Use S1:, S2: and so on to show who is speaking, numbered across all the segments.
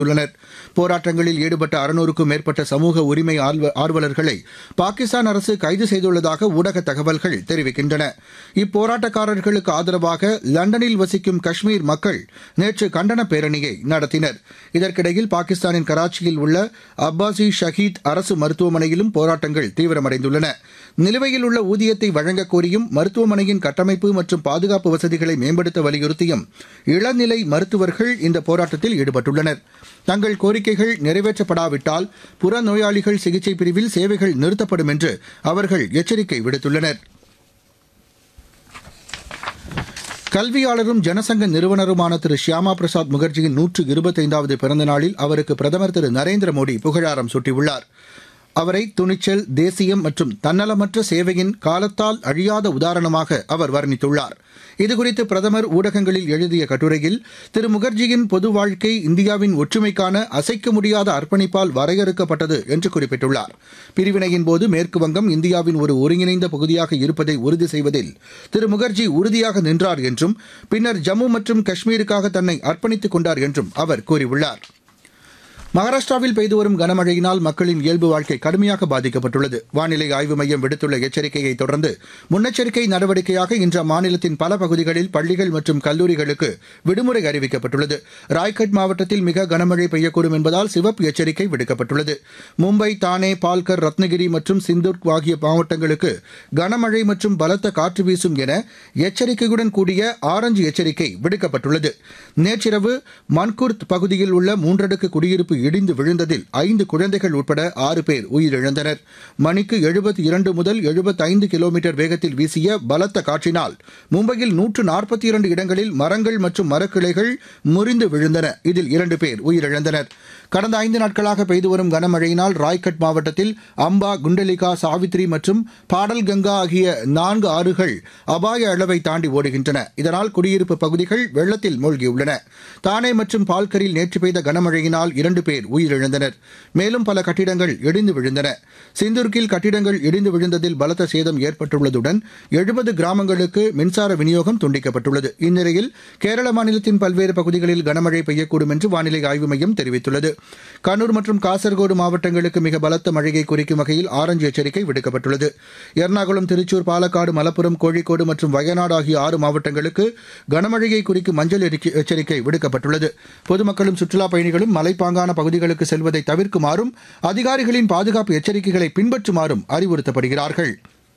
S1: உள்ளனர் போராட்டங்களில் ஈடுபட்ட அறுநூறுக்கும் மேற்பட்ட சமூக உரிமை ஆர்வ- ஆர்வலர்களை பாகிஸ்தான் அரசு கைது செய்துள்ளதாக ஊடக தகவல்கள் தெரிவிக்கின்றன இப்போராட்டக்காரர்களுக்கு ஆதரவாக லண்டனில் வசிக்கும் காஷ்மீர் மக்கள் நேற்று கண்டன பேரணியை நடத்தினர் இதற்கிடையில் பாகிஸ்தானின் கராச்சியில் உள்ள அப்பாசி ஷஹீத் அரசு மருத்துவமனையிலும் போராட்டங்கள் தீவிரமடைந்துள்ளன நிலுவையில் உள்ள ஊதியத்தை வழங்கக் கோரியும் மருத்துவமனையின் கட்டமைப்பு மற்றும் பாதுகாப்பு வசதிகளை மேம்படுத்த வலியுறுத்தியும் இளநிலை மருத்துவர்கள் இந்த போராட்டத்தில் ஈடுபட்டுள்ளனர் தங்கள் கோரிக்கைகள் நிறைவேற்றப்படாவிட்டால் புறநோயாளிகள் சிகிச்சை பிரிவில் சேவைகள் நிறுத்தப்படும் என்று அவர்கள் எச்சரிக்கை விடுத்துள்ளனர் கல்வியாளரும் ஜனசங்க நிறுவனருமான திரு ஷியாமா பிரசாத் முகர்ஜியின் நூற்று இருபத்தைந்தாவது பிறந்த நாளில் அவருக்கு பிரதமர் திரு நரேந்திர மோடி புகழாரம் சூட்டியுள்ளார் அவரை துணிச்சல் தேசியம் மற்றும் தன்னலமற்ற சேவையின் காலத்தால் அழியாத உதாரணமாக அவர் வர்ணித்துள்ளார் இதுகுறித்து பிரதமர் ஊடகங்களில் எழுதிய கட்டுரையில் திரு முகர்ஜியின் பொது வாழ்க்கை இந்தியாவின் ஒற்றுமைக்கான அசைக்க முடியாத அர்ப்பணிப்பால் வரையறுக்கப்பட்டது என்று குறிப்பிட்டுள்ளார் பிரிவினையின் போது மேற்கு வங்கம் இந்தியாவின் ஒரு ஒருங்கிணைந்த பகுதியாக இருப்பதை உறுதி செய்வதில் திரு முகர்ஜி உறுதியாக நின்றார் என்றும் பின்னர் ஜம்மு மற்றும் காஷ்மீருக்காக தன்னை அர்ப்பணித்துக் கொண்டார் என்றும் அவர் கூறியுள்ளார் மகாராஷ்டிராவில் பெய்து வரும் கனமழையினால் மக்களின் இயல்பு வாழ்க்கை கடுமையாக பாதிக்கப்பட்டுள்ளது வானிலை ஆய்வு மையம் விடுத்துள்ள எச்சரிக்கையை தொடர்ந்து முன்னெச்சரிக்கை நடவடிக்கையாக இன்று அம்மாநிலத்தின் பல பகுதிகளில் பள்ளிகள் மற்றும் கல்லூரிகளுக்கு விடுமுறை அறிவிக்கப்பட்டுள்ளது ராய்கட் மாவட்டத்தில் மிக கனமழை பெய்யக்கூடும் என்பதால் சிவப்பு எச்சரிக்கை விடுக்கப்பட்டுள்ளது மும்பை தானே பால்கர் ரத்னகிரி மற்றும் சிந்தூர் ஆகிய மாவட்டங்களுக்கு கனமழை மற்றும் பலத்த காற்று வீசும் என எச்சரிக்கையுடன் கூடிய ஆரஞ்சு எச்சரிக்கை விடுக்கப்பட்டுள்ளது நேற்றிரவு மன்குர்த் பகுதியில் உள்ள மூன்றடுக்கு குடியிருப்பு இடிந்து விழுந்ததில் ஐந்து குழந்தைகள் உட்பட ஆறு பேர் உயிரிழந்தனர் மணிக்கு எழுபத்தி இரண்டு முதல் எழுபத்தைந்து கிலோமீட்டர் வேகத்தில் வீசிய பலத்த காற்றினால் மும்பையில் நூற்று நாற்பத்தி இரண்டு இடங்களில் மரங்கள் மற்றும் மரக்கிளைகள் முறிந்து விழுந்தன இதில் இரண்டு பேர் உயிரிழந்தனர் கடந்த ஐந்து நாட்களாக பெய்து வரும் கனமழையினால் ராய்கட் மாவட்டத்தில் அம்பா குண்டலிகா சாவித்ரி மற்றும் பாடல் கங்கா ஆகிய நான்கு ஆறுகள் அபாய அளவை தாண்டி ஓடுகின்றன இதனால் குடியிருப்பு பகுதிகள் வெள்ளத்தில் மூழ்கியுள்ளன தானே மற்றும் பால்கரில் நேற்று பெய்த கனமழையினால் இரண்டு பேர் உயிரிழந்தனர் மேலும் பல கட்டிடங்கள் இடிந்து விழுந்தன சிந்துர்கில் கட்டிடங்கள் இடிந்து விழுந்ததில் பலத்த சேதம் ஏற்பட்டுள்ளதுடன் எழுபது கிராமங்களுக்கு மின்சார விநியோகம் துண்டிக்கப்பட்டுள்ளது இந்நிலையில் கேரள மாநிலத்தின் பல்வேறு பகுதிகளில் கனமழை பெய்யக்கூடும் என்று வானிலை ஆய்வு மையம் தெரிவித்துள்ளது கண்ணூர் மற்றும் காசர்கோடு மாவட்டங்களுக்கு மிக பலத்த மழையை குறிக்கும் வகையில் ஆரஞ்சு எச்சரிக்கை விடுக்கப்பட்டுள்ளது எர்ணாகுளம் திருச்சூர் பாலக்காடு மலப்புரம் கோழிக்கோடு மற்றும் வயநாடு ஆகிய ஆறு மாவட்டங்களுக்கு கனமழையை குறிக்கும் மஞ்சள் எரிக்கை- எச்சரிக்கை விடுக்கப்பட்டுள்ளது பொதுமக்களும் சுற்றுலாப் பயணிகளும் மலைப்பாங்கான பகுதிகளுக்கு செல்வதை தவிர்க்குமாறும் அதிகாரிகளின் பாதுகாப்பு எச்சரிக்கைகளை பின்பற்றுமாறும் அறிவுறுத்தப்படுகிறார்கள்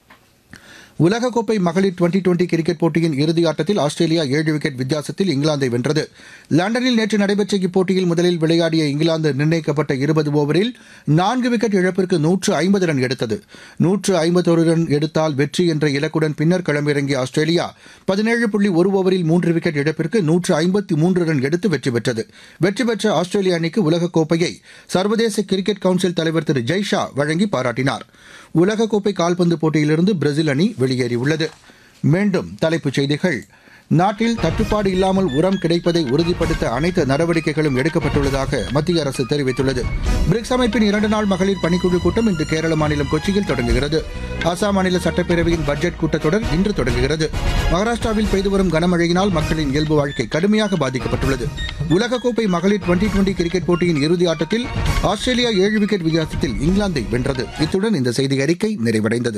S1: உலகக்கோப்பை மகளிர் டுவெண்டி டுவெண்டி கிரிக்கெட் போட்டியின் இறுதி ஆட்டத்தில் ஆஸ்திரேலியா ஏழு விக்கெட் வித்தியாசத்தில் இங்கிலாந்தை வென்றது லண்டனில் நேற்று நடைபெற்ற இப்போட்டியில் முதலில் விளையாடிய இங்கிலாந்து நிர்ணயிக்கப்பட்ட இருபது ஓவரில் நான்கு விக்கெட் இழப்பிற்கு நூற்று ஐம்பது ரன் எடுத்தது நூற்று ஐம்பத்தொரு ரன் எடுத்தால் வெற்றி என்ற இலக்குடன் பின்னர் களமிறங்கிய ஆஸ்திரேலியா பதினேழு புள்ளி ஒரு ஓவரில் மூன்று விக்கெட் இழப்பிற்கு நூற்று ஐம்பத்தி மூன்று ரன் எடுத்து வெற்றி பெற்றது வெற்றி பெற்ற ஆஸ்திரேலிய அணிக்கு உலகக்கோப்பையை சர்வதேச கிரிக்கெட் கவுன்சில் தலைவர் திரு ஜெய்ஷா வழங்கி பாராட்டினார் உலகக்கோப்பை கால்பந்து போட்டியிலிருந்து பிரேசில் அணி வெளியேறியுள்ளது மீண்டும் தலைப்புச் செய்திகள் நாட்டில் தட்டுப்பாடு இல்லாமல் உரம் கிடைப்பதை உறுதிப்படுத்த அனைத்து நடவடிக்கைகளும் எடுக்கப்பட்டுள்ளதாக மத்திய அரசு தெரிவித்துள்ளது பிரிக்ஸ் அமைப்பின் இரண்டு நாள் மகளிர் பணிக்குழு கூட்டம் இன்று கேரள மாநிலம் கொச்சியில் தொடங்குகிறது அசாம் மாநில சட்டப்பேரவையின் பட்ஜெட் கூட்டத்தொடர் இன்று தொடங்குகிறது மகாராஷ்டிராவில் பெய்து வரும் கனமழையினால் மக்களின் இயல்பு வாழ்க்கை கடுமையாக பாதிக்கப்பட்டுள்ளது உலகக்கோப்பை மகளிர் டுவெண்டி டுவெண்டி கிரிக்கெட் போட்டியின் இறுதி ஆட்டத்தில் ஆஸ்திரேலியா ஏழு விக்கெட் வித்தியாசத்தில் இங்கிலாந்தை வென்றது இத்துடன் இந்த செய்தி அறிக்கை நிறைவடைந்தது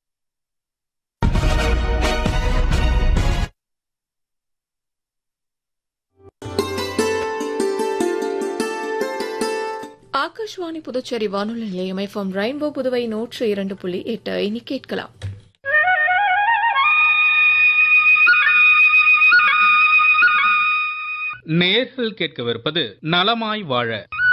S2: ஆகாஷ்வாணி புதுச்சேரி வானொலி நிலையம் எஃப்எம் ரெயின்போ புதுவை நூற்று இரண்டு புள்ளி எட்டு இனி கேட்கலாம்
S3: நேர்கள் கேட்கவிருப்பது நலமாய் வாழ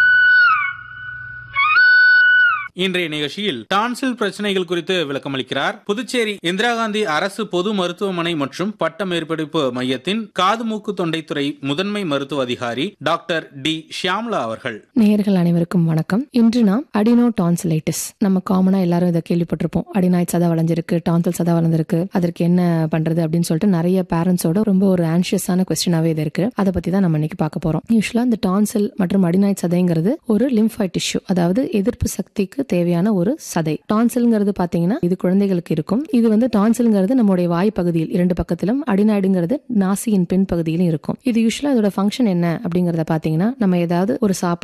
S3: இன்றைய நிகழ்ச்சியில் டான்சில் பிரச்சனைகள் குறித்து விளக்கமளிக்கிறார் புதுச்சேரி இந்திரா காந்தி அரசு பொது மருத்துவமனை மற்றும் பட்ட மேற்படிப்பு மையத்தின் காது மூக்கு தொண்டைத்துறை முதன்மை மருத்துவ அதிகாரி டாக்டர் டி ஷியாம்லா அவர்கள்
S4: நேயர்கள் அனைவருக்கும் வணக்கம் இன்று நாம் அடினோ டான்சிலைட்டிஸ் நம்ம காமனா எல்லாரும் இதை கேள்விப்பட்டிருப்போம் அடினாய்ட் சதா வளைஞ்சிருக்கு டான்சில் சதா வளர்ந்திருக்கு அதற்கு என்ன பண்றது அப்படின்னு சொல்லிட்டு நிறைய பேரண்ட்ஸோட ரொம்ப ஒரு ஆன்ஷியஸான கொஸ்டினாவே இது இருக்கு அதை பத்தி தான் நம்ம இன்னைக்கு பார்க்க போறோம் யூஸ்வலா இந்த டான்சில் மற்றும் அடினாய்ட் சதைங்கிறது ஒரு லிம்ஃபாய்ட் டிஷ்யூ அதாவது எதிர்ப்பு சக்திக்கு தேவையான ஒரு சதை டான்சில்ங்கிறது பாத்தீங்கன்னா இது குழந்தைகளுக்கு இருக்கும் இது வந்து டான்சில்ங்கிறது நம்மளுடைய வாய் பகுதியில் இரண்டு பக்கத்திலும் அடிநாய்டுங்கிறது நாசியின் பின் பகுதியிலும் இருக்கும் இது யூஸ்வலா இதோட ஃபங்க்ஷன் என்ன அப்படிங்கறத பாத்தீங்கன்னா நம்ம ஏதாவது ஒரு சாப்பிட